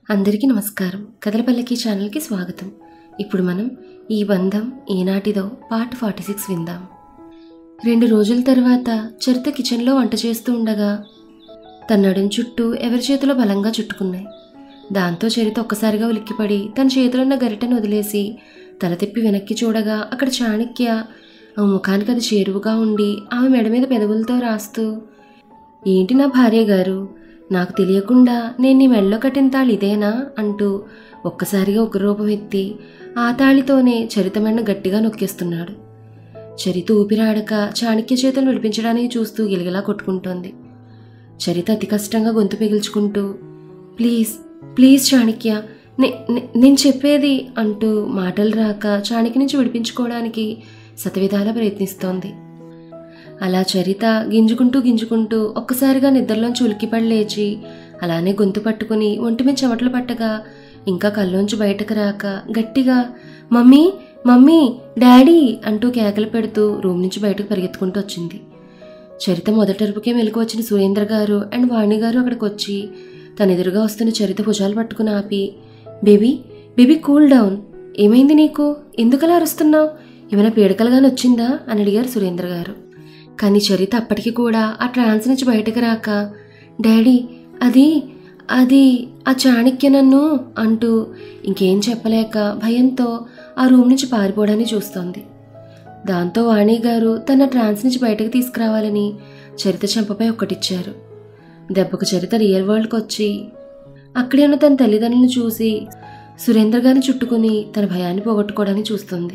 అందరికీ నమస్కారం కథలపల్లకి ఛానల్కి స్వాగతం ఇప్పుడు మనం ఈ బంధం ఈనాటిదో పార్ట్ ఫార్టీ సిక్స్ విందాం రెండు రోజుల తర్వాత చరిత కిచెన్లో వంట చేస్తూ ఉండగా తన నడుం చుట్టూ ఎవరి చేతిలో బలంగా చుట్టుకున్నాయి దాంతో చరిత ఒక్కసారిగా ఉలిక్కిపడి తన చేతిలో ఉన్న గరిటెను వదిలేసి తల తిప్పి వెనక్కి చూడగా అక్కడ చాణక్య ఆమె ముఖానికి అది చేరువుగా ఉండి ఆమె మెడ మీద పెదవులతో రాస్తూ ఏంటి నా భార్య గారు నాకు తెలియకుండా నేను నీ మెళ్ళో కట్టిన తాళి ఇదేనా అంటూ ఒక్కసారిగా ఒక రూపం ఎత్తి ఆ తాళితోనే చరిత మెడ గట్టిగా నొక్కేస్తున్నాడు చరిత ఊపిరాడక చాణక్య చేతులు విడిపించడానికి చూస్తూ గిలగిలా కొట్టుకుంటోంది చరిత అతి కష్టంగా గొంతు పిగుల్చుకుంటూ ప్లీజ్ ప్లీజ్ చాణక్య నే- నే- నేను చెప్పేది అంటూ మాటలు రాక చాణక్య నుంచి విడిపించుకోవడానికి శతవిధాల ప్రయత్నిస్తోంది అలా చరిత గింజుకుంటూ గింజుకుంటూ ఒక్కసారిగా నిద్రలోంచి ఉలిక్కిపడి లేచి అలానే గొంతు పట్టుకుని ఒంటి మీద చెమటలు పట్టగా ఇంకా కల్లోంచి బయటకు రాక గట్టిగా మమ్మీ మమ్మీ డాడీ అంటూ కేకలు పెడుతూ రూమ్ నుంచి బయటకు పరిగెత్తుకుంటూ వచ్చింది చరిత మొదటరుపుకే మెలకు వచ్చిన సురేంద్ర గారు అండ్ వాణి గారు అక్కడికి వచ్చి తన ఎదురుగా వస్తున్న చరిత భుజాలు పట్టుకుని ఆపి బేబీ బేబీ కూల్ డౌన్ ఏమైంది నీకు ఎందుకలా అరుస్తున్నావు ఏమైనా పీడకలుగాని వచ్చిందా అని అడిగారు సురేంద్ర గారు కానీ చరిత అప్పటికి కూడా ఆ ట్రాన్స్ నుంచి బయటకు రాక డాడీ అది అది ఆ చాణక్య నన్ను అంటూ ఇంకేం చెప్పలేక భయంతో ఆ రూమ్ నుంచి పారిపోవడానికి చూస్తోంది దాంతో వాణి గారు తన ట్రాన్స్ నుంచి బయటకు తీసుకురావాలని చరిత చెంపపై ఒక్కటిచ్చారు దెబ్బకు చరిత రియల్ వరల్డ్కి వచ్చి అక్కడే ఉన్న తన తల్లిదండ్రులను చూసి సురేంద్ర గారిని చుట్టుకుని తన భయాన్ని పోగొట్టుకోవడానికి చూస్తుంది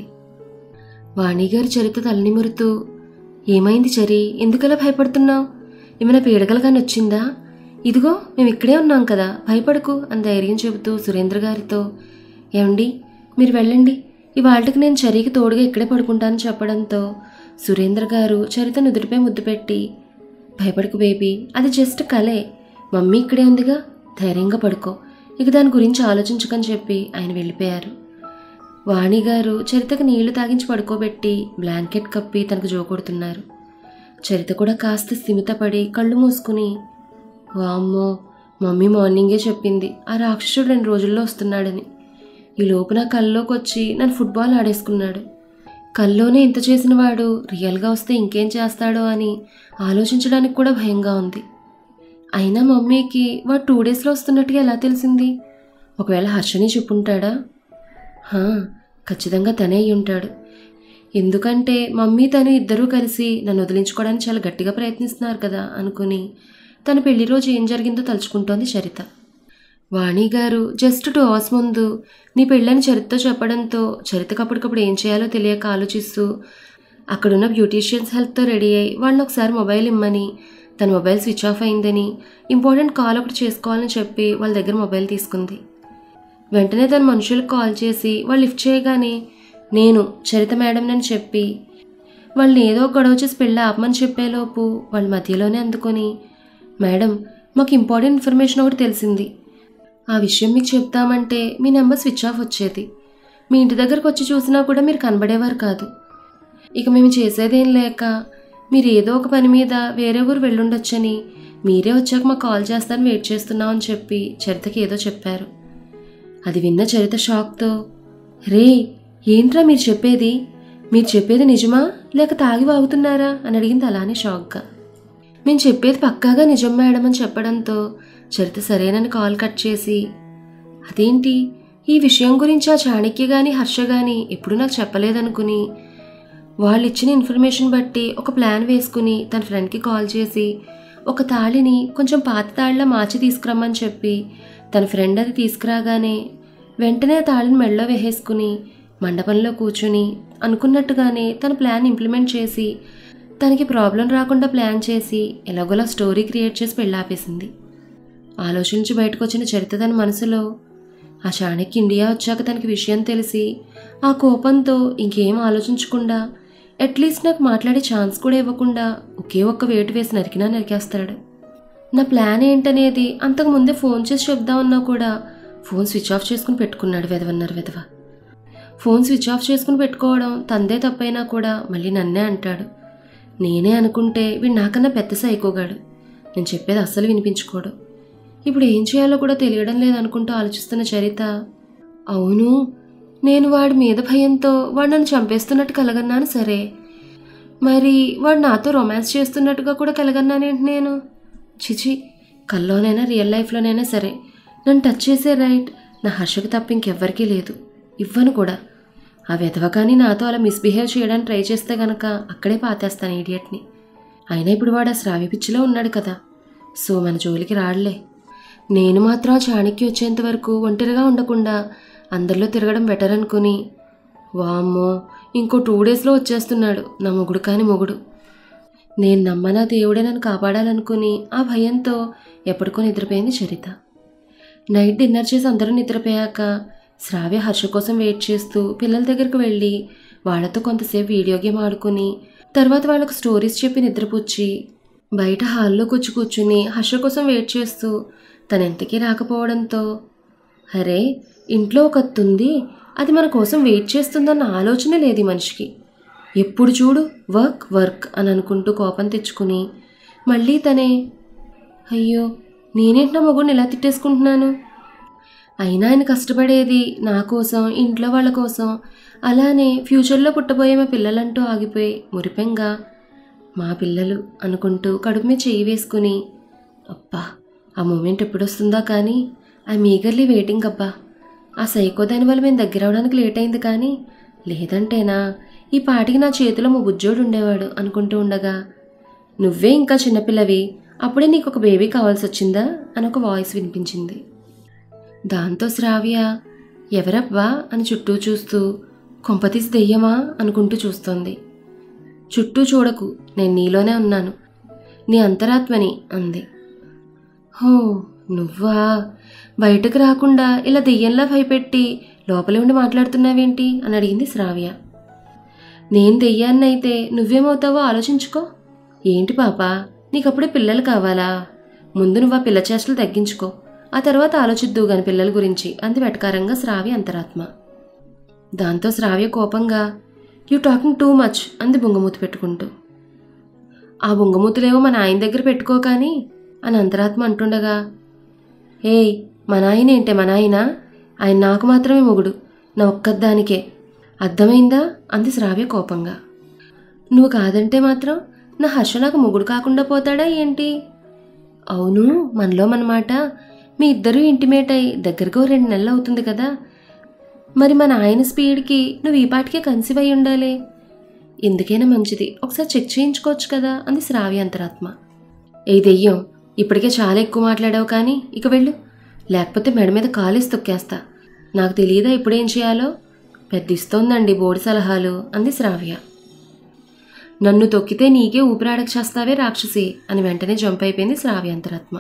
వాణి గారు చరిత తలనిమురుతూ ఏమైంది చరి ఎందుకలా భయపడుతున్నావు ఏమైనా పీడకలుగాని వచ్చిందా ఇదిగో మేము ఇక్కడే ఉన్నాం కదా భయపడకు అని ధైర్యం చెబుతూ సురేంద్ర గారితో ఏమండి మీరు వెళ్ళండి ఇవాళకి నేను చరికి తోడుగా ఇక్కడే పడుకుంటానని చెప్పడంతో సురేంద్ర గారు చరిత నుదుటిపై ముద్దు పెట్టి భయపడకు బేబీ అది జస్ట్ కలే మమ్మీ ఇక్కడే ఉందిగా ధైర్యంగా పడుకో ఇక దాని గురించి ఆలోచించకని చెప్పి ఆయన వెళ్ళిపోయారు వాణి గారు చరితకు నీళ్లు తాగించి పడుకోబెట్టి బ్లాంకెట్ కప్పి తనకు జోకొడుతున్నారు చరిత కూడా కాస్త స్థిమితపడి కళ్ళు మూసుకుని వామ్మో మమ్మీ మార్నింగే చెప్పింది ఆ రాక్షసుడు రెండు రోజుల్లో వస్తున్నాడని ఈ లోపు నా కల్లోకి వచ్చి నన్ను ఫుట్బాల్ ఆడేసుకున్నాడు కల్లోనే ఇంత చేసిన వాడు రియల్గా వస్తే ఇంకేం చేస్తాడో అని ఆలోచించడానికి కూడా భయంగా ఉంది అయినా మమ్మీకి వాడు టూ డేస్లో వస్తున్నట్టుగా ఎలా తెలిసింది ఒకవేళ హర్షని చెప్పుంటాడా హా, ఖచ్చితంగా తనే అయి ఉంటాడు ఎందుకంటే మమ్మీ తను ఇద్దరూ కలిసి నన్ను వదిలించుకోవడానికి చాలా గట్టిగా ప్రయత్నిస్తున్నారు కదా అనుకుని తన పెళ్లి రోజు ఏం జరిగిందో తలుచుకుంటోంది చరిత వాణి గారు జస్ట్ టూ అవర్స్ ముందు నీ పెళ్ళని చరితతో చెప్పడంతో చరితకు అప్పటికప్పుడు ఏం చేయాలో తెలియక ఆలోచిస్తూ అక్కడున్న బ్యూటీషియన్స్ హెల్ప్తో రెడీ అయ్యి వాళ్ళని ఒకసారి మొబైల్ ఇమ్మని తన మొబైల్ స్విచ్ ఆఫ్ అయిందని ఇంపార్టెంట్ కాల్ ఒకటి చేసుకోవాలని చెప్పి వాళ్ళ దగ్గర మొబైల్ తీసుకుంది వెంటనే తన మనుషులకు కాల్ చేసి వాళ్ళు లిఫ్ట్ చేయగానే నేను చరిత మేడం అని చెప్పి వాళ్ళని ఏదో ఒక గొడవ చేసి పెళ్ళి ఆపమని చెప్పేలోపు వాళ్ళ మధ్యలోనే అందుకొని మేడం మాకు ఇంపార్టెంట్ ఇన్ఫర్మేషన్ ఒకటి తెలిసింది ఆ విషయం మీకు చెప్తామంటే మీ నెంబర్ స్విచ్ ఆఫ్ వచ్చేది మీ ఇంటి దగ్గరకు వచ్చి చూసినా కూడా మీరు కనబడేవారు కాదు ఇక మేము చేసేదేం లేక మీరు ఏదో ఒక పని మీద వేరే ఊరు వెళ్ళుండొచ్చని మీరే వచ్చాక మాకు కాల్ చేస్తారని వెయిట్ చేస్తున్నామని చెప్పి చరితకి ఏదో చెప్పారు అది విన్న చరిత షాక్తో రే ఏంట్రా మీరు చెప్పేది మీరు చెప్పేది నిజమా లేక తాగి వాగుతున్నారా అని అడిగింది అలానే షాక్గా మేము చెప్పేది పక్కాగా నిజం మేడం అని చెప్పడంతో చరిత సరేనని కాల్ కట్ చేసి అదేంటి ఈ విషయం గురించి ఆ చాణక్య గాని హర్ష గాని ఎప్పుడు నాకు చెప్పలేదనుకుని వాళ్ళు ఇచ్చిన ఇన్ఫర్మేషన్ బట్టి ఒక ప్లాన్ వేసుకుని తన ఫ్రెండ్కి కాల్ చేసి ఒక తాళిని కొంచెం పాత తాళ్ళ మార్చి తీసుకురమ్మని చెప్పి తన ఫ్రెండ్ అది తీసుకురాగానే వెంటనే ఆ తాళిని మెడలో వేసేసుకుని మండపంలో కూర్చుని అనుకున్నట్టుగానే తన ప్లాన్ ఇంప్లిమెంట్ చేసి తనకి ప్రాబ్లం రాకుండా ప్లాన్ చేసి ఎలాగోలా స్టోరీ క్రియేట్ చేసి పెళ్ళాపేసింది ఆలోచించి బయటకు వచ్చిన చరిత తన మనసులో ఆ చాణక్య ఇండియా వచ్చాక తనకి విషయం తెలిసి ఆ కోపంతో ఇంకేం ఆలోచించకుండా అట్లీస్ట్ నాకు మాట్లాడే ఛాన్స్ కూడా ఇవ్వకుండా ఒకే ఒక్క వేటు వేసి నరికినా నరికేస్తాడు నా ప్లాన్ ఏంటనేది అంతకు ముందే ఫోన్ చేసి చెప్దామన్నా కూడా ఫోన్ స్విచ్ ఆఫ్ చేసుకుని పెట్టుకున్నాడు వెదవన్నారు వెదవ ఫోన్ స్విచ్ ఆఫ్ చేసుకుని పెట్టుకోవడం తందే తప్పైనా కూడా మళ్ళీ నన్నే అంటాడు నేనే అనుకుంటే వీడు నాకన్నా పెద్ద సైకోగాడు నేను చెప్పేది అస్సలు వినిపించుకోడు ఇప్పుడు ఏం చేయాలో కూడా తెలియడం లేదనుకుంటూ ఆలోచిస్తున్న చరిత అవును నేను వాడి మీద భయంతో వాడు నన్ను చంపేస్తున్నట్టు కలగన్నాను సరే మరి వాడు నాతో రొమాన్స్ చేస్తున్నట్టుగా కూడా కలగన్నానేంటి నేను చిచి కల్లోనైనా రియల్ లైఫ్లోనైనా సరే నన్ను టచ్ చేసే రైట్ నా హర్షకు తప్ప ఇంకెవ్వరికీ లేదు ఇవ్వను కూడా ఆ వెధవ కానీ నాతో అలా మిస్బిహేవ్ చేయడానికి ట్రై చేస్తే గనక అక్కడే పాతేస్తాను ఇడియట్ని అయినా ఇప్పుడు వాడు ఆ శ్రావ్య పిచ్చిలో ఉన్నాడు కదా సో మన జోలికి రాడులే నేను మాత్రం ఆ చాణక్య వచ్చేంత వరకు ఒంటరిగా ఉండకుండా అందరిలో తిరగడం బెటర్ అనుకుని వామ్మో ఇంకో టూ డేస్లో వచ్చేస్తున్నాడు నా మొగుడు కాని మొగుడు నేను నమ్మనా దేవుడే నన్ను కాపాడాలనుకుని ఆ భయంతో ఎప్పటికో నిద్రపోయింది చరిత నైట్ డిన్నర్ చేసి అందరూ నిద్రపోయాక శ్రావ్య హర్ష కోసం వెయిట్ చేస్తూ పిల్లల దగ్గరకు వెళ్ళి వాళ్ళతో కొంతసేపు వీడియో గేమ్ ఆడుకుని తర్వాత వాళ్ళకు స్టోరీస్ చెప్పి నిద్రపుచ్చి బయట హాల్లోకి వచ్చి కూర్చుని హర్ష కోసం వెయిట్ చేస్తూ తన ఎంతకీ రాకపోవడంతో అరే ఇంట్లో ఒక అత్త ఉంది అది మన కోసం వెయిట్ చేస్తుందన్న ఆలోచన లేదు ఈ మనిషికి ఎప్పుడు చూడు వర్క్ వర్క్ అని అనుకుంటూ కోపం తెచ్చుకుని మళ్ళీ తనే అయ్యో నేనేంటి నా మొగుడిని ఇలా తిట్టేసుకుంటున్నాను అయినా ఆయన కష్టపడేది నా కోసం ఇంట్లో వాళ్ళ కోసం అలానే ఫ్యూచర్లో పుట్టబోయే మా పిల్లలంటూ ఆగిపోయి మురిపెంగా మా పిల్లలు అనుకుంటూ కడుపు మీద చెయ్యి వేసుకుని అబ్బా ఆ మూమెంట్ ఎప్పుడు వస్తుందా కానీ ఐ మీగర్లీ వెయిటింగ్ అబ్బా ఆ సైకో దాని వల్ల మేము దగ్గర అవడానికి లేట్ అయింది కానీ లేదంటేనా ఈ పాటికి నా చేతిలో మా బుజ్జోడు ఉండేవాడు అనుకుంటూ ఉండగా నువ్వే ఇంకా చిన్నపిల్లవి అప్పుడే నీకు ఒక బేబీ కావాల్సి వచ్చిందా అని ఒక వాయిస్ వినిపించింది దాంతో శ్రావ్య ఎవరబ్బా అని చుట్టూ చూస్తూ కొంపతీసి దెయ్యమా అనుకుంటూ చూస్తోంది చుట్టూ చూడకు నేను నీలోనే ఉన్నాను నీ అంతరాత్మని అంది హో నువ్వా బయటకు రాకుండా ఇలా దెయ్యంలా భయపెట్టి లోపలే ఉండి మాట్లాడుతున్నావేంటి అని అడిగింది శ్రావ్య నేను దెయ్యాన్నైతే నువ్వేమవుతావో ఆలోచించుకో ఏంటి పాప నీకప్పుడే పిల్లలు కావాలా ముందు నువ్వు ఆ పిల్ల చేష్టలు తగ్గించుకో ఆ తర్వాత ఆలోచిద్దు గాని పిల్లల గురించి అంది వెటకారంగా శ్రావ్య అంతరాత్మ దాంతో శ్రావ్య కోపంగా యూ టాకింగ్ టూ మచ్ అంది బొంగమూతి పెట్టుకుంటూ ఆ బొంగమూతులేవో మన ఆయన దగ్గర పెట్టుకో కానీ అని అంతరాత్మ అంటుండగా ఏయ్ మా నాయన ఏంటే మా నాయన ఆయన నాకు మాత్రమే మొగుడు నా ఒక్కదానికే అర్థమైందా అంది శ్రావ్య కోపంగా నువ్వు కాదంటే మాత్రం నా హర్ష నాకు మొగుడు కాకుండా పోతాడా ఏంటి అవును మనలో మనమాట మీ ఇద్దరూ ఇంటిమేట్ అయి దగ్గరకు రెండు నెలలు అవుతుంది కదా మరి మన ఆయన స్పీడ్కి నువ్వు ఈ పాటికే కన్సీవ్ అయి ఉండాలి ఎందుకైనా మంచిది ఒకసారి చెక్ చేయించుకోవచ్చు కదా అంది శ్రావ్య అంతరాత్మ ఏ దెయ్యం ఇప్పటికే చాలా ఎక్కువ మాట్లాడావు కానీ ఇక వెళ్ళు లేకపోతే మెడ మీద కాలేసి తొక్కేస్తా నాకు తెలియదా ఇప్పుడేం చేయాలో పెద్ద ఇస్తోందండి బోడి సలహాలు అంది శ్రావ్య నన్ను తొక్కితే నీకే ఊపిరాడక చేస్తావే రాక్షసి అని వెంటనే జంప్ అయిపోయింది శ్రావ్య అంతరాత్మ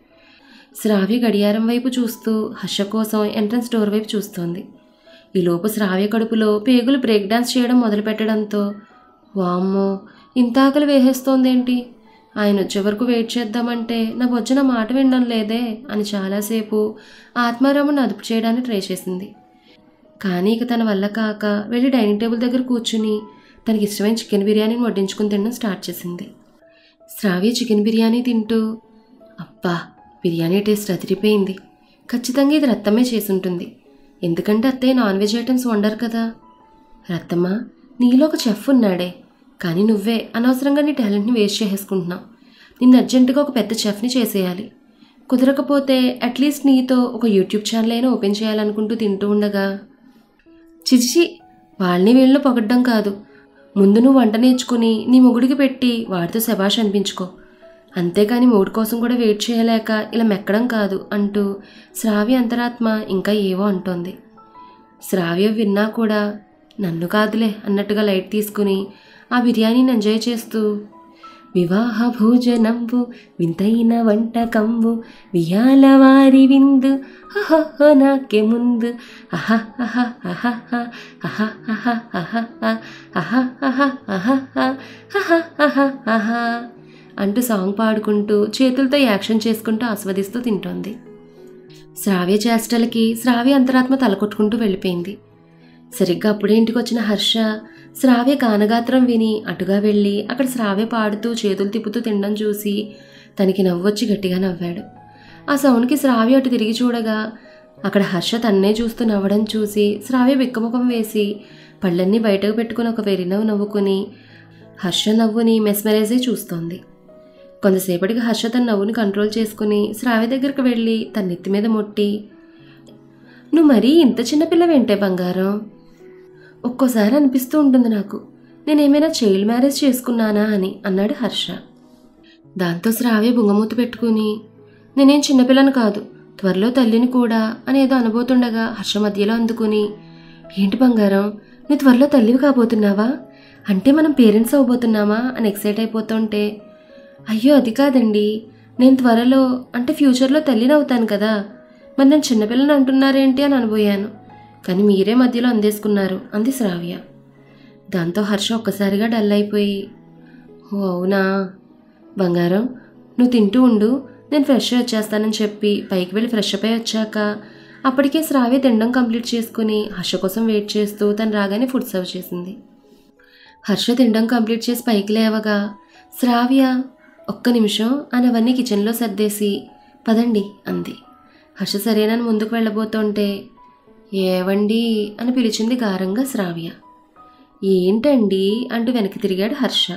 శ్రావ్య గడియారం వైపు చూస్తూ హర్ష కోసం ఎంట్రన్స్ డోర్ వైపు చూస్తోంది ఈలోపు శ్రావ్య కడుపులో పేగులు బ్రేక్ డాన్స్ చేయడం మొదలుపెట్టడంతో వామ్మో ఇంత ఆకలి వేసేస్తోందేంటి ఆయన వచ్చే వరకు వెయిట్ చేద్దామంటే నా బొజ్జన మాట వినడం లేదే అని చాలాసేపు ఆత్మారాముని అదుపు చేయడానికి ట్రై చేసింది కానీ ఇక తన వల్ల కాక వెళ్ళి డైనింగ్ టేబుల్ దగ్గర కూర్చుని తనకి ఇష్టమైన చికెన్ బిర్యానీని వడ్డించుకుని తినడం స్టార్ట్ చేసింది శ్రావ్య చికెన్ బిర్యానీ తింటూ అబ్బా బిర్యానీ టేస్ట్ అదిరిపోయింది ఖచ్చితంగా ఇది రత్తమ్మే చేసుంటుంది ఎందుకంటే అత్తయ్య నాన్ వెజ్ ఐటమ్స్ వండరు కదా రత్తమ్మ నీలో ఒక చెఫ్ ఉన్నాడే కానీ నువ్వే అనవసరంగా నీ టాలెంట్ని వేస్ట్ చేసేసుకుంటున్నావు నిన్ను అర్జెంటుగా ఒక పెద్ద చెఫ్ని చేసేయాలి కుదరకపోతే అట్లీస్ట్ నీతో ఒక యూట్యూబ్ ఛానల్ అయినా ఓపెన్ చేయాలనుకుంటూ తింటూ ఉండగా చిచి వాళ్ళని వీళ్ళని పొగడ్డం కాదు ముందు నువ్వు వంట నేర్చుకుని నీ మొగుడికి పెట్టి వాడితో శబాష్ అనిపించుకో అంతేకాని మూడు కోసం కూడా వెయిట్ చేయలేక ఇలా మెక్కడం కాదు అంటూ శ్రావ్య అంతరాత్మ ఇంకా ఏవో అంటోంది శ్రావ్య విన్నా కూడా నన్ను కాదులే అన్నట్టుగా లైట్ తీసుకుని ఆ బిర్యానీని ఎంజాయ్ చేస్తూ వివాహ భోజనంబు వింతైన వంటకంబు వియాల వారి విందు అహహ నాకే ముందు అహ అహ అహ అహ అహ అహ అహ అహ అహ అహ అహ అహ అంటూ సాంగ్ పాడుకుంటూ చేతులతో యాక్షన్ చేసుకుంటూ ఆస్వాదిస్తూ తింటోంది శ్రావ్య చేష్టలకి శ్రావ్య అంతరాత్మ తలకొట్టుకుంటూ వెళ్ళిపోయింది సరిగ్గా అప్పుడే ఇంటికి వచ్చిన హర్ష శ్రావ్య గానగాత్రం విని అటుగా వెళ్ళి అక్కడ శ్రావ్య పాడుతూ చేతులు తిప్పుతూ తినడం చూసి తనకి నవ్వొచ్చి గట్టిగా నవ్వాడు ఆ సౌండ్కి శ్రావ్య అటు తిరిగి చూడగా అక్కడ హర్ష తన్నే చూస్తూ నవ్వడం చూసి శ్రావ్య బిక్కముఖం వేసి పళ్ళన్నీ బయటకు పెట్టుకుని ఒక వెరినవ్వు నవ్వుకుని హర్ష నవ్వుని మెస్మరైజే చూస్తోంది కొంతసేపటికి హర్ష తన నవ్వుని కంట్రోల్ చేసుకుని శ్రావ్య దగ్గరికి వెళ్ళి తన నెత్తి మీద మొట్టి నువ్వు మరీ ఇంత చిన్నపిల్లవేంటే బంగారం ఒక్కోసారి అనిపిస్తూ ఉంటుంది నాకు నేనేమైనా చైల్డ్ మ్యారేజ్ చేసుకున్నానా అని అన్నాడు హర్ష దాంతో శ్రావ్య బుంగమూతి పెట్టుకుని నేనేం చిన్నపిల్లను కాదు త్వరలో తల్లిని కూడా అని ఏదో అనబోతుండగా హర్ష మధ్యలో అందుకుని ఏంటి బంగారం నువ్వు త్వరలో తల్లివి కాబోతున్నావా అంటే మనం పేరెంట్స్ అవ్వబోతున్నామా అని ఎక్సైట్ అయిపోతుంటే అయ్యో అది కాదండి నేను త్వరలో అంటే ఫ్యూచర్లో తల్లిని అవుతాను కదా మరి నేను చిన్నపిల్లని అంటున్నారేంటి అని అనబోయాను కానీ మీరే మధ్యలో అందేసుకున్నారు అంది శ్రావ్య దాంతో హర్ష ఒక్కసారిగా డల్ అయిపోయి ఓ అవునా బంగారం నువ్వు తింటూ ఉండు నేను ఫ్రెష్ అయ్యి వచ్చేస్తానని చెప్పి పైకి వెళ్ళి ఫ్రెష్ అప్ అయి వచ్చాక అప్పటికే శ్రావ్య తినడం కంప్లీట్ చేసుకుని హర్ష కోసం వెయిట్ చేస్తూ తను రాగానే ఫుడ్ సర్వ్ చేసింది హర్ష తినడం కంప్లీట్ చేసి పైకి లేవగా శ్రావ్య ఒక్క నిమిషం అని అవన్నీ కిచెన్లో సర్దేసి పదండి అంది హర్ష సరేనని ముందుకు వెళ్ళబోతుంటే ఏవండి అని పిలిచింది గారంగా శ్రావ్య ఏంటండి అంటూ వెనక్కి తిరిగాడు హర్ష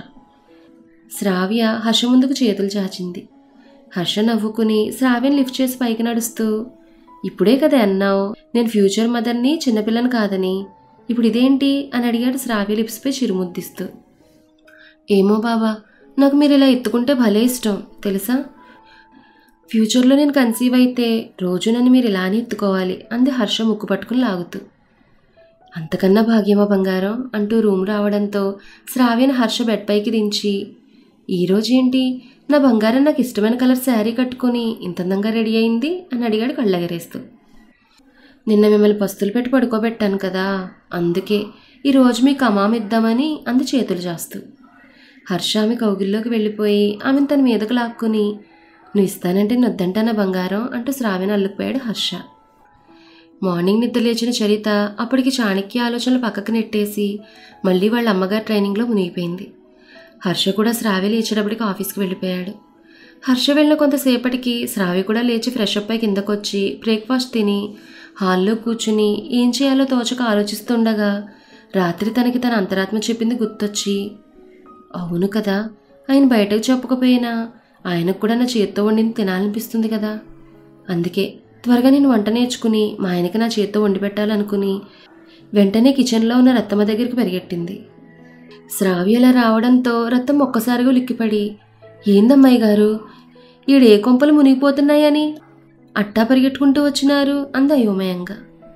శ్రావ్య హర్ష ముందుకు చేతులు చాచింది హర్ష నవ్వుకుని శ్రావ్యని లిఫ్ట్ చేసి పైకి నడుస్తూ ఇప్పుడే కదా అన్నావు నేను ఫ్యూచర్ మదర్ని చిన్నపిల్లని కాదని ఇప్పుడు ఇదేంటి అని అడిగాడు శ్రావ్య లిప్స్పై చిరుముద్దిస్తూ ఏమో బాబా నాకు మీరు ఇలా ఎత్తుకుంటే భలే ఇష్టం తెలుసా ఫ్యూచర్లో నేను కన్సీవ్ అయితే రోజు నన్ను మీరు ఇలానే ఎత్తుకోవాలి అంది హర్ష ముక్కు పట్టుకుని లాగుతూ అంతకన్నా భాగ్యమా బంగారం అంటూ రూమ్ రావడంతో శ్రావ్యని హర్ష బెడ్ పైకి దించి ఈరోజు ఏంటి నా బంగారం నాకు ఇష్టమైన కలర్ శారీ కట్టుకొని ఇంత అందంగా రెడీ అయింది అని అడిగాడు కళ్ళగరేస్తూ నిన్న మిమ్మల్ని పస్తులు పెట్టి పడుకోబెట్టాను కదా అందుకే ఈరోజు మీకు అమామ ఇద్దామని అంది చేతులు చేస్తూ హర్ష ఆమె కౌగిల్లోకి వెళ్ళిపోయి ఆమెను తన మీదకు లాక్కుని నువ్వు ఇస్తానంటే నొద్దంటానా బంగారం అంటూ శ్రావ్యని అల్లుకుపోయాడు హర్ష మార్నింగ్ నిద్ర లేచిన చరిత అప్పటికి చాణక్య ఆలోచనలు పక్కకు నెట్టేసి మళ్ళీ వాళ్ళ అమ్మగారు ట్రైనింగ్లో మునిగిపోయింది హర్ష కూడా శ్రావ్య లేచేటప్పటికి ఆఫీస్కి వెళ్ళిపోయాడు హర్ష వెళ్ళిన కొంతసేపటికి శ్రావ్య కూడా లేచి ఫ్రెష్ అప్ అయి కిందకొచ్చి బ్రేక్ఫాస్ట్ తిని హాల్లో కూర్చుని ఏం చేయాలో తోచక ఆలోచిస్తుండగా రాత్రి తనకి తన అంతరాత్మ చెప్పింది గుర్తొచ్చి అవును కదా ఆయన బయటకు చెప్పకపోయినా ఆయనకు కూడా నా చేత్తో వండింది తినాలనిపిస్తుంది కదా అందుకే త్వరగా నేను వంట నేర్చుకుని మా ఆయనకి నా చేత్తో వండి పెట్టాలనుకుని వెంటనే కిచెన్లో ఉన్న రత్తమ్మ దగ్గరికి పరిగెట్టింది శ్రావ్యలా రావడంతో రత్తం ఒక్కసారిగా లిక్కిపడి ఏందమ్మాయి గారు ఈడే కొంపలు మునిగిపోతున్నాయని అట్టా పరిగెట్టుకుంటూ వచ్చినారు అంది అయోమయంగా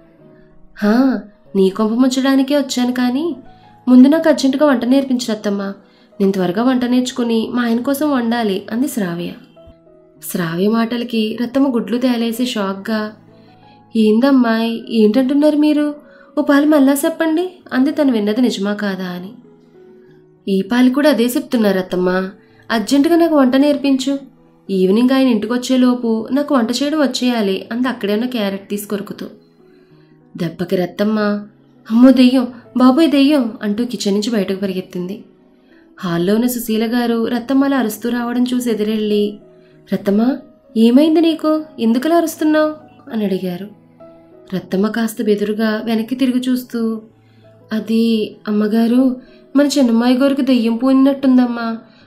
హా నీ కొంప ముంచడానికే వచ్చాను కానీ ముందు నాకు అర్జెంటుగా వంట నేర్పించు రత్తమ్మ నేను త్వరగా వంట నేర్చుకుని మా ఆయన కోసం వండాలి అంది శ్రావ్య శ్రావ్య మాటలకి రత్తమ్మ గుడ్లు తేలేసి షాక్గా ఏందమ్మాయి ఏంటంటున్నారు మీరు ఓ పాలు మళ్ళా చెప్పండి అంది తను విన్నది నిజమా కాదా అని ఈ పాలు కూడా అదే చెప్తున్నారు అత్తమ్మ అర్జెంటుగా నాకు వంట నేర్పించు ఈవినింగ్ ఆయన ఇంటికి వచ్చేలోపు నాకు వంట చేయడం వచ్చేయాలి అంది అక్కడే ఉన్న క్యారెట్ తీసి కొరుకుతూ దెబ్బకి రత్తమ్మ అమ్మో దెయ్యం బాబోయ్ దెయ్యం అంటూ కిచెన్ నుంచి బయటకు పరిగెత్తింది హాల్లో ఉన్న సుశీల గారు రత్తమ్మలా అరుస్తూ రావడం చూసి ఎదురెళ్ళి రత్తమ్మ ఏమైంది నీకు ఎందుకలా అరుస్తున్నావు అని అడిగారు రత్తమ్మ కాస్త బెదురుగా వెనక్కి తిరిగి చూస్తూ అది అమ్మగారు మన చిన్నమ్మాయి గారికి దెయ్యం పూనినట్టుందమ్మా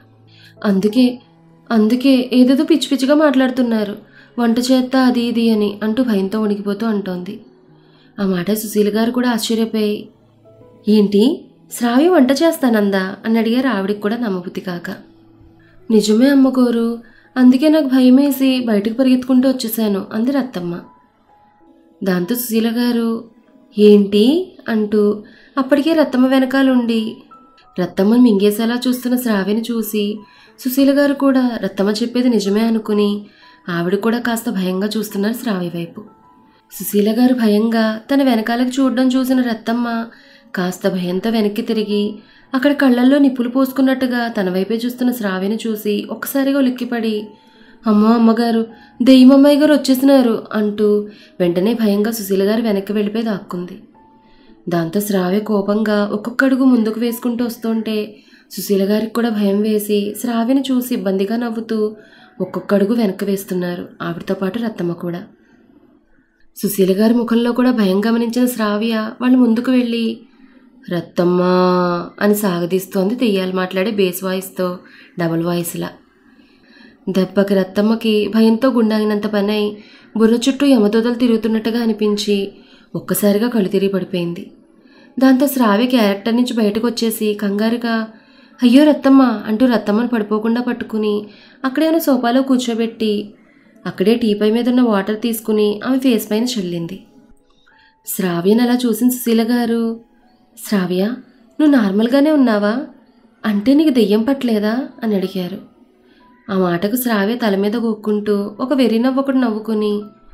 అందుకే అందుకే ఏదేదో పిచ్చి పిచ్చిగా మాట్లాడుతున్నారు వంట చేత్తా అది ఇది అని అంటూ భయంతో వణికిపోతూ అంటోంది ఆ మాట సుశీల గారు కూడా ఆశ్చర్యపోయి ఏంటి శ్రావ్య వంట చేస్తానందా అని అడిగారు ఆవిడికి కూడా నమ్మబుద్ధి కాక నిజమే అమ్మగోరు అందుకే నాకు భయం వేసి బయటకు పరిగెత్తుకుంటూ వచ్చేసాను అంది రత్తమ్మ దాంతో సుశీల గారు ఏంటి అంటూ అప్పటికే రత్తమ్మ వెనకాలండి రత్తమ్మను మింగేసేలా చూస్తున్న శ్రావ్యని చూసి సుశీల గారు కూడా రత్తమ్మ చెప్పేది నిజమే అనుకుని ఆవిడ కూడా కాస్త భయంగా చూస్తున్నారు శ్రావ్య వైపు సుశీల గారు భయంగా తన వెనకాలకు చూడడం చూసిన రత్తమ్మ కాస్త భయంతో వెనక్కి తిరిగి అక్కడ కళ్ళల్లో నిప్పులు పోసుకున్నట్టుగా తన వైపే చూస్తున్న శ్రావ్యని చూసి ఒక్కసారిగా ఉలిక్కిపడి అమ్మో అమ్మగారు దెయ్యమమ్మాయి గారు వచ్చేసినారు అంటూ వెంటనే భయంగా సుశీల గారు వెనక్కి వెళ్ళిపోయి దాక్కుంది దాంతో శ్రావ్య కోపంగా ఒక్కొక్క అడుగు ముందుకు వేసుకుంటూ వస్తుంటే సుశీల గారికి కూడా భయం వేసి శ్రావ్యని చూసి ఇబ్బందిగా నవ్వుతూ ఒక్కొక్క అడుగు వెనక్కి వేస్తున్నారు ఆవిడతో పాటు రత్తమ్మ కూడా సుశీల గారి ముఖంలో కూడా భయం గమనించిన శ్రావ్య వాళ్ళు ముందుకు వెళ్ళి రత్తమ్మా అని సాగదీస్తోంది దెయ్యాలు మాట్లాడే బేస్ వాయిస్తో డబుల్ వాయిస్లా దెబ్బకి రత్తమ్మకి భయంతో గుండాగినంత పని అయి బుర్ర చుట్టూ యమదోదలు తిరుగుతున్నట్టుగా అనిపించి ఒక్కసారిగా కళ్ళు తిరిగి పడిపోయింది దాంతో శ్రావ్య క్యారెక్టర్ నుంచి బయటకు వచ్చేసి కంగారుగా అయ్యో రత్తమ్మ అంటూ రత్తమ్మను పడిపోకుండా పట్టుకుని అక్కడే ఉన్న సోఫాలో కూర్చోబెట్టి అక్కడే టీపై మీద ఉన్న వాటర్ తీసుకుని ఆమె ఫేస్ పైన చల్లింది శ్రావ్యను అలా చూసిన సుశీల గారు శ్రావ్య నువ్వు నార్మల్గానే ఉన్నావా అంటే నీకు దెయ్యం పట్టలేదా అని అడిగారు ఆ మాటకు శ్రావ్య తల మీద గొక్కుంటూ ఒక వెర్రి నవ్వొకటి నవ్వుకుని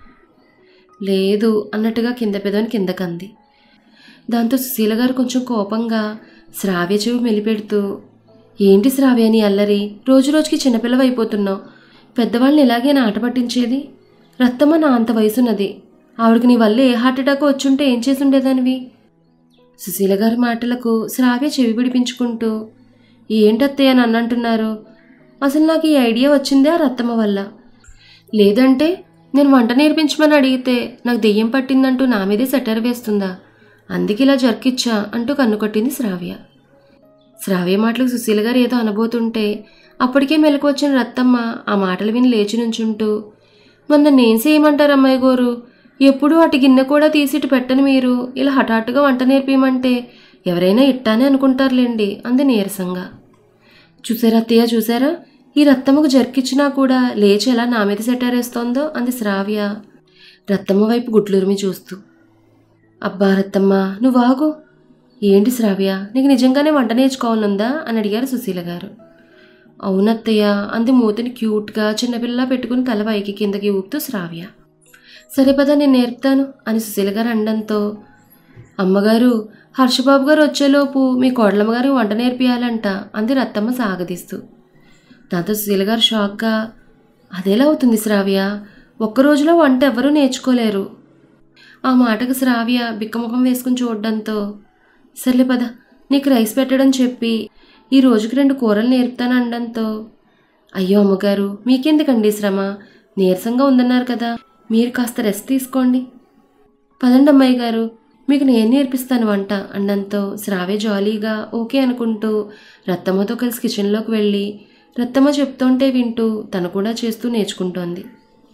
లేదు అన్నట్టుగా కింద పెదవని కిందకంది దాంతో సుశీల గారు కొంచెం కోపంగా శ్రావ్య చెవి మెలిపెడుతూ ఏంటి శ్రావ్య నీ అల్లరి రోజు రోజుకి చిన్నపిల్లవ అయిపోతున్నావు పెద్దవాళ్ళని ఇలాగే ఆట పట్టించేది రత్తమ్మ నా అంత వయసున్నది ఆవిడకి నీ వల్ల ఏ హార్ట్ అటాక్ వచ్చుంటే ఏం చేసి ఉండేదానివి సుశీల గారి మాటలకు శ్రావ్య చెవి పిడిపించుకుంటూ ఏంటత్తయ్య అని అన్నంటున్నారు అసలు నాకు ఈ ఐడియా వచ్చిందే ఆ రత్తమ్మ వల్ల లేదంటే నేను వంట నేర్పించమని అడిగితే నాకు దెయ్యం పట్టిందంటూ నా మీదే సెటర్ వేస్తుందా అందుకే ఇలా జర్కిచ్చా అంటూ కన్ను కొట్టింది శ్రావ్య శ్రావ్య మాటలకు సుశీల గారు ఏదో అనబోతుంటే అప్పటికే మెలకు వచ్చిన రత్తమ్మ ఆ మాటలు విని లేచి నుంచుంటూ మొన్న నేను చేయమంటారు అమ్మాయి గోరు ఎప్పుడూ అటు గిన్నె కూడా తీసిటు పెట్టని మీరు ఇలా హఠాత్తుగా వంట నేర్పియమంటే ఎవరైనా ఇట్టానే అనుకుంటారులేండి అంది నీరసంగా చూసారా అత్తయ్య చూసారా ఈ రత్తమ్మకు జర్కిచ్చినా కూడా లేచి ఎలా నా మీద సెటారేస్తోందో అంది శ్రావ్య రత్తమ్మ వైపు గుడ్లూరిమి చూస్తూ అబ్బా రత్తమ్మ నువ్వు ఆగు ఏంటి శ్రావ్య నీకు నిజంగానే వంట నేర్చుకోవాలనుందా అని అడిగారు సుశీల గారు అవునత్తయ్య అంది మూతిని క్యూట్గా చిన్నపిల్ల పెట్టుకుని తల పైకి కిందకి ఊపుతూ శ్రావ్య సరే పద నేను నేర్పుతాను అని సుశీల గారు అండంతో అమ్మగారు హర్షబాబు గారు వచ్చేలోపు మీ కోడలమ్మ గారు వంట నేర్పియాలంట అంది రత్తమ్మ సాగదీస్తూ దాంతో సుశీల గారు షాక్గా అదేలా అవుతుంది శ్రావ్య ఒక్క రోజులో వంట ఎవ్వరూ నేర్చుకోలేరు ఆ మాటకు శ్రావ్య బిక్కముఖం వేసుకుని చూడడంతో సర్లే పద నీకు రైస్ పెట్టడం చెప్పి ఈ రోజుకి రెండు కూరలు నేర్పుతాను అనడంతో అయ్యో అమ్మగారు మీకెందుకండి శ్రమ నీరసంగా ఉందన్నారు కదా మీరు కాస్త రెస్ట్ తీసుకోండి పదండి అమ్మాయి గారు మీకు నేను నేర్పిస్తాను వంట అన్నంతో శ్రావ్య జాలీగా ఓకే అనుకుంటూ రత్తమ్మతో కలిసి కిచెన్లోకి వెళ్ళి రత్తమ్మ చెప్తుంటే వింటూ తను కూడా చేస్తూ నేర్చుకుంటోంది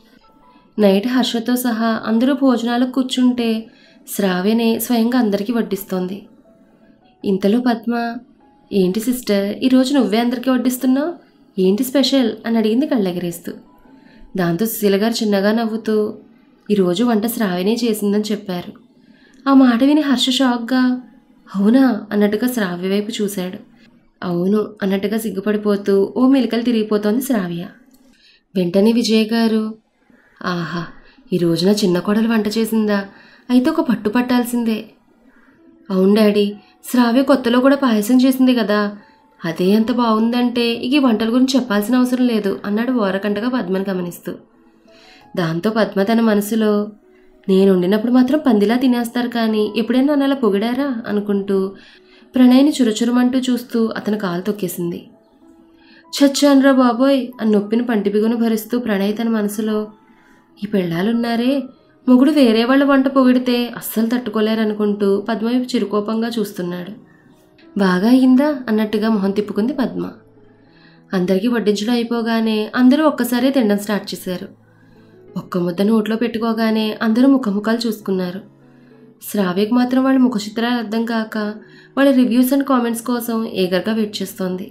నైట్ హర్షతో సహా అందరూ భోజనాలకు కూర్చుంటే శ్రావ్యనే స్వయంగా అందరికీ వడ్డిస్తోంది ఇంతలో పద్మ ఏంటి సిస్టర్ ఈరోజు నువ్వే అందరికీ వడ్డిస్తున్నావు ఏంటి స్పెషల్ అని అడిగింది కళ్ళెగరేస్తూ దాంతో సుశీల గారు చిన్నగా నవ్వుతూ ఈరోజు వంట శ్రావ్యనే చేసిందని చెప్పారు ఆ మాట విని హర్ష షాక్గా అవునా అన్నట్టుగా శ్రావ్య వైపు చూశాడు అవును అన్నట్టుగా సిగ్గుపడిపోతూ ఓ మెలికలు తిరిగిపోతోంది శ్రావ్య వెంటనే విజయ్ గారు ఆహా ఈ రోజున చిన్న కోడలు వంట చేసిందా అయితే ఒక పట్టు పట్టాల్సిందే అవును డాడీ శ్రావ్య కొత్తలో కూడా పాయసం చేసింది కదా అదే ఎంత బాగుందంటే ఇక ఈ వంటల గురించి చెప్పాల్సిన అవసరం లేదు అన్నాడు ఓరకంటగా పద్మని గమనిస్తూ దాంతో పద్మ తన మనసులో నేను వండినప్పుడు మాత్రం పందిలా తినేస్తారు కానీ ఎప్పుడైనా నన్ను అలా పొగిడారా అనుకుంటూ ప్రణయ్ని చురచురమంటూ చూస్తూ అతను కాలు తొక్కేసింది చచ్చాన్రా బాబోయ్ అని నొప్పిని పంటి బిగును భరిస్తూ ప్రణయ్ తన మనసులో ఈ పెళ్ళాలున్నారే మొగుడు వేరే వాళ్ళ వంట పొగిడితే అస్సలు తట్టుకోలేరనుకుంటూ పద్మ వైపు చిరుకోపంగా చూస్తున్నాడు బాగా అయిందా అన్నట్టుగా మొహం తిప్పుకుంది పద్మ అందరికీ వడ్డించడం అయిపోగానే అందరూ ఒక్కసారే తినడం స్టార్ట్ చేశారు ఒక్క ముద్ద నోట్లో పెట్టుకోగానే అందరూ ముఖముఖాలు చూసుకున్నారు శ్రావ్యకు మాత్రం వాళ్ళ ముఖ చిత్రాలు అర్థం కాక వాళ్ళ రివ్యూస్ అండ్ కామెంట్స్ కోసం ఏగర్గా వెయిట్ చేస్తోంది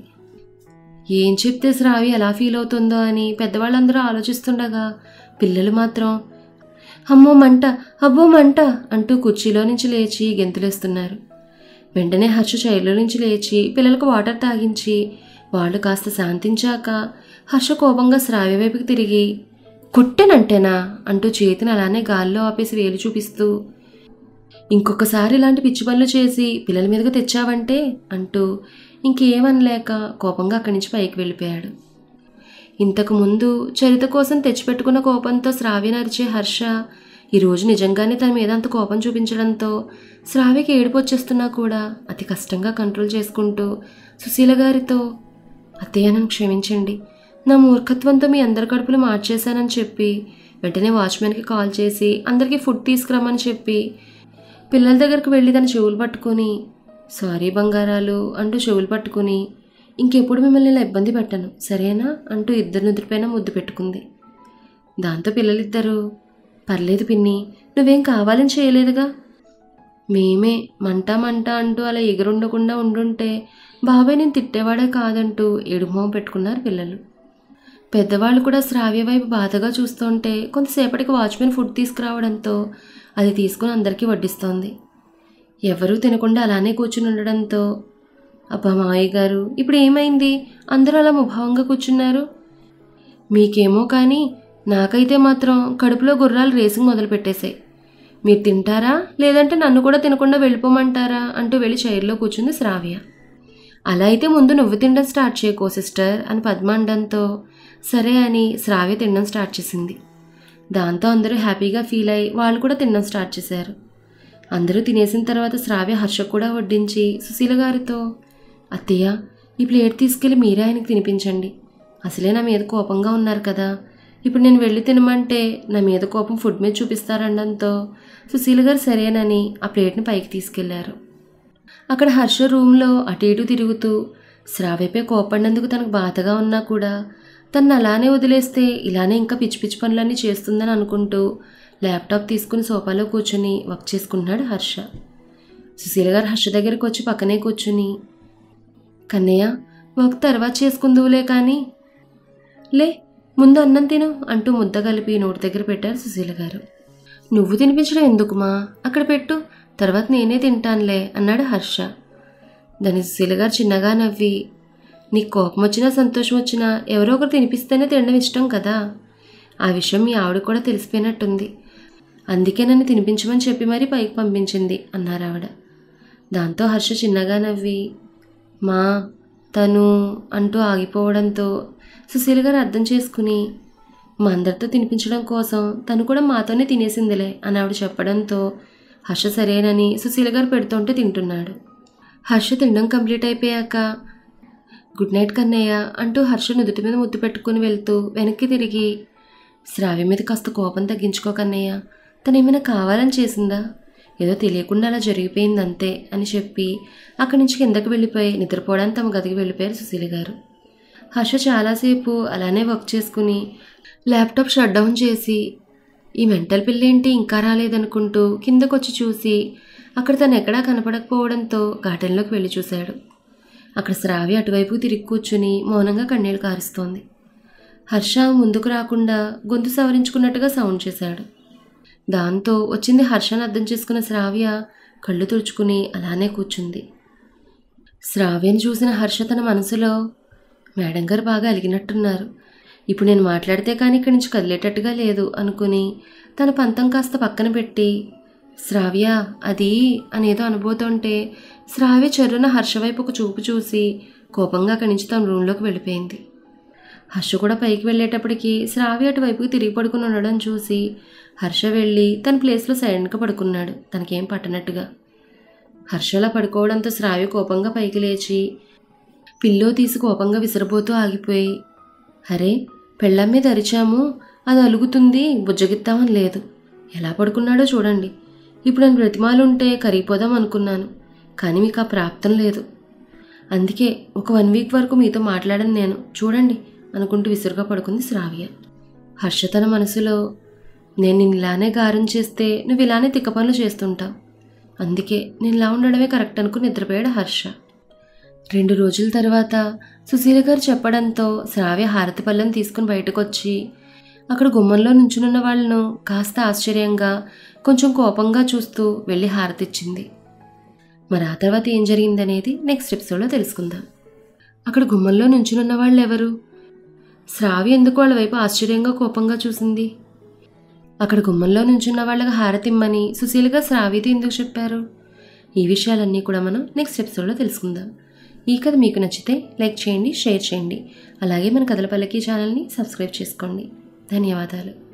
ఏం చెప్తే శ్రావ్య ఎలా ఫీల్ అవుతుందో అని పెద్దవాళ్ళందరూ ఆలోచిస్తుండగా పిల్లలు మాత్రం అమ్మో మంట అబ్బో మంట అంటూ కుర్చీలో నుంచి లేచి గెంతులేస్తున్నారు వెంటనే హర్ష చైర్లో నుంచి లేచి పిల్లలకు వాటర్ తాగించి వాళ్ళు కాస్త శాంతించాక హర్ష కోపంగా శ్రావ్య వైపుకి తిరిగి కొట్టెనంటేనా అంటూ చేతిని అలానే గాల్లో ఆపేసి వేలు చూపిస్తూ ఇంకొకసారి ఇలాంటి పిచ్చి పనులు చేసి పిల్లల మీదకి తెచ్చావంటే అంటూ ఇంకేమనలేక కోపంగా అక్కడి నుంచి పైకి వెళ్ళిపోయాడు ఇంతకు ముందు చరిత కోసం తెచ్చిపెట్టుకున్న కోపంతో శ్రావ్య నరిచే హర్ష ఈరోజు నిజంగానే తన మీద అంత కోపం చూపించడంతో శ్రావ్యకి ఏడుపు వచ్చేస్తున్నా కూడా అతి కష్టంగా కంట్రోల్ చేసుకుంటూ సుశీల గారితో అత్తయ్య నన్ను క్షమించండి నా మూర్ఖత్వంతో మీ అందరి కడుపులు మార్చేశానని చెప్పి వెంటనే వాచ్మెన్కి కాల్ చేసి అందరికీ ఫుడ్ తీసుకురమ్మని చెప్పి పిల్లల దగ్గరకు వెళ్ళి తన చెవులు పట్టుకొని సారీ బంగారాలు అంటూ చెవులు పట్టుకుని ఇంకెప్పుడు మిమ్మల్ని ఇలా ఇబ్బంది పెట్టను సరేనా అంటూ ఇద్దరు నుదుటిపైన ముద్దు పెట్టుకుంది దాంతో పిల్లలిద్దరూ పర్లేదు పిన్ని నువ్వేం కావాలని చేయలేదుగా మేమే మంట మంట అంటూ అలా ఎగురుండకుండా ఉండుంటే బాబాయ్ నేను తిట్టేవాడే కాదంటూ ఎడుమోహం పెట్టుకున్నారు పిల్లలు పెద్దవాళ్ళు కూడా శ్రావ్య వైపు బాధగా చూస్తుంటే కొంతసేపటికి వాచ్మెన్ ఫుడ్ తీసుకురావడంతో అది తీసుకుని అందరికీ వడ్డిస్తోంది ఎవరూ తినకుండా అలానే కూర్చుని ఉండడంతో అబ్బా మావయ్య గారు ఇప్పుడు ఏమైంది అందరూ అలా ముభావంగా కూర్చున్నారు మీకేమో కానీ నాకైతే మాత్రం కడుపులో గుర్రాలు రేసింగ్ మొదలు పెట్టేశాయి మీరు తింటారా లేదంటే నన్ను కూడా తినకుండా వెళ్ళిపోమంటారా అంటూ వెళ్ళి చైర్లో కూర్చుంది శ్రావ్య అలా అయితే ముందు నువ్వు తినడం స్టార్ట్ చేయకో సిస్టర్ అని పద్మ అనడంతో సరే అని శ్రావ్య తినడం స్టార్ట్ చేసింది దాంతో అందరూ హ్యాపీగా ఫీల్ అయ్యి వాళ్ళు కూడా తినడం స్టార్ట్ చేశారు అందరూ తినేసిన తర్వాత శ్రావ్య హర్ష కూడా వడ్డించి సుశీల గారితో అత్తయ్య ఈ ప్లేట్ తీసుకెళ్ళి మీరే ఆయనకి తినిపించండి అసలే నా మీద కోపంగా ఉన్నారు కదా ఇప్పుడు నేను వెళ్ళి తినమంటే నా మీద కోపం ఫుడ్ మీద చూపిస్తారనడంతో సుశీల గారు సరేనని ఆ ప్లేట్ని పైకి తీసుకెళ్లారు అక్కడ హర్ష రూమ్లో అటు ఇటు తిరుగుతూ శ్రావ్యపై కోపడినందుకు తనకు బాధగా ఉన్నా కూడా తను అలానే వదిలేస్తే ఇలానే ఇంకా పిచ్చి పిచ్చి పనులన్నీ చేస్తుందని అనుకుంటూ ల్యాప్టాప్ తీసుకుని సోఫాలో కూర్చుని వర్క్ చేసుకుంటున్నాడు హర్ష సుశీల గారు హర్ష దగ్గరికి వచ్చి పక్కనే కూర్చుని కన్నయ్య వర్క్ తర్వాత చేసుకుందువులే కానీ లే ముందు అన్నం తిను అంటూ ముద్ద కలిపి నోటి దగ్గర పెట్టారు సుశీల గారు నువ్వు తినిపించడం ఎందుకుమా అక్కడ పెట్టు తర్వాత నేనే తింటానులే అన్నాడు హర్ష దాని సుశీల గారు చిన్నగా నవ్వి నీకు కోపం వచ్చినా సంతోషం వచ్చినా ఎవరో ఒకరు తినిపిస్తేనే తినడం ఇష్టం కదా ఆ విషయం మీ ఆవిడ కూడా తెలిసిపోయినట్టుంది అందుకే నన్ను తినిపించమని చెప్పి మరీ పైకి పంపించింది అన్నారు ఆవిడ దాంతో హర్ష చిన్నగా నవ్వి మా తను అంటూ ఆగిపోవడంతో సుశీల గారు అర్థం చేసుకుని మా అందరితో తినిపించడం కోసం తను కూడా మాతోనే తినేసిందిలే అని ఆవిడ చెప్పడంతో హర్ష సరేనని సుశీల గారు పెడుతుంటే తింటున్నాడు హర్ష తినడం కంప్లీట్ అయిపోయాక గుడ్ నైట్ కన్నయ్య అంటూ హర్ష నుదుటి మీద ముద్దు పెట్టుకుని వెళ్తూ వెనక్కి తిరిగి శ్రావ్య మీద కాస్త కోపం తగ్గించుకో కన్నయ్య తను ఏమైనా కావాలని చేసిందా ఏదో తెలియకుండా అలా జరిగిపోయింది అంతే అని చెప్పి అక్కడి నుంచి కిందకి వెళ్ళిపోయి నిద్రపోవడానికి తమ గదికి వెళ్ళిపోయారు సుశీల గారు హర్ష చాలాసేపు అలానే వర్క్ చేసుకుని ల్యాప్టాప్ షట్ డౌన్ చేసి ఈ మెంటల్ పిల్ల ఏంటి ఇంకా రాలేదనుకుంటూ కిందకొచ్చి చూసి అక్కడ తను ఎక్కడా కనపడకపోవడంతో గార్డెన్లోకి వెళ్ళి చూశాడు అక్కడ శ్రావ్య అటువైపు తిరిగి కూర్చుని మౌనంగా కన్నీళ్లు కారుస్తోంది హర్ష ముందుకు రాకుండా గొంతు సవరించుకున్నట్టుగా సౌండ్ చేశాడు దాంతో వచ్చింది హర్షను అర్థం చేసుకున్న శ్రావ్య కళ్ళు తుడుచుకుని అలానే కూర్చుంది శ్రావ్యను చూసిన హర్ష తన మనసులో మేడం గారు బాగా అలిగినట్టున్నారు ఇప్పుడు నేను మాట్లాడితే కానీ ఇక్కడి నుంచి కదిలేటట్టుగా లేదు అనుకుని తన పంతం కాస్త పక్కన పెట్టి శ్రావ్య అది అనేదో అనుబోతుంటే శ్రావ్య చెర్రున హర్ష వైపు ఒక చూపు చూసి కోపంగా అక్కడి నుంచి తన రూమ్లోకి వెళ్ళిపోయింది హర్ష కూడా పైకి వెళ్ళేటప్పటికి శ్రావ్య అటువైపుకి తిరిగి పడుకుని ఉండడం చూసి హర్ష వెళ్ళి తన ప్లేస్లో సైలెంట్గా పడుకున్నాడు తనకేం పట్టనట్టుగా హర్షలా పడుకోవడంతో శ్రావ్య కోపంగా పైకి లేచి పిల్లో తీసి కోపంగా విసిరబోతూ ఆగిపోయి అరే పెళ్ళం మీద అరిచాము అది అలుగుతుంది బుజ్జగిద్దామని లేదు ఎలా పడుకున్నాడో చూడండి ఇప్పుడు నన్ను బ్రతిమాలుంటే కరిగిపోదాం అనుకున్నాను కానీ మీకు ఆ ప్రాప్తం లేదు అందుకే ఒక వన్ వీక్ వరకు మీతో మాట్లాడను నేను చూడండి అనుకుంటూ విసురుగా పడుకుంది శ్రావ్య హర్ష తన మనసులో నేను నిన్ను ఇలానే గారం చేస్తే నువ్వు ఇలానే తిక్క పనులు చేస్తుంటావు అందుకే నేను ఇలా ఉండడమే కరెక్ట్ అనుకుని నిద్రపోయాడు హర్ష రెండు రోజుల తర్వాత సుశీల గారు చెప్పడంతో శ్రావ్య హారతి పళ్ళెం తీసుకుని బయటకు వచ్చి అక్కడ గుమ్మంలో నుంచునున్న వాళ్ళను కాస్త ఆశ్చర్యంగా కొంచెం కోపంగా చూస్తూ వెళ్ళి హారతిచ్చింది మరి ఆ తర్వాత ఏం జరిగిందనేది నెక్స్ట్ ఎపిసోడ్లో తెలుసుకుందాం అక్కడ గుమ్మంలో నుంచునున్న వాళ్ళు ఎవరు శ్రావ్య ఎందుకు వాళ్ళ వైపు ఆశ్చర్యంగా కోపంగా చూసింది అక్కడ గుమ్మంలో నుంచున్న వాళ్ళకి హారతిమ్మని సుశీలగా శ్రావ్యత ఎందుకు చెప్పారు ఈ విషయాలన్నీ కూడా మనం నెక్స్ట్ ఎపిసోడ్లో తెలుసుకుందాం ఈ కథ మీకు నచ్చితే లైక్ చేయండి షేర్ చేయండి అలాగే మన కథల పల్లకి ఛానల్ని సబ్స్క్రైబ్ చేసుకోండి ధన్యవాదాలు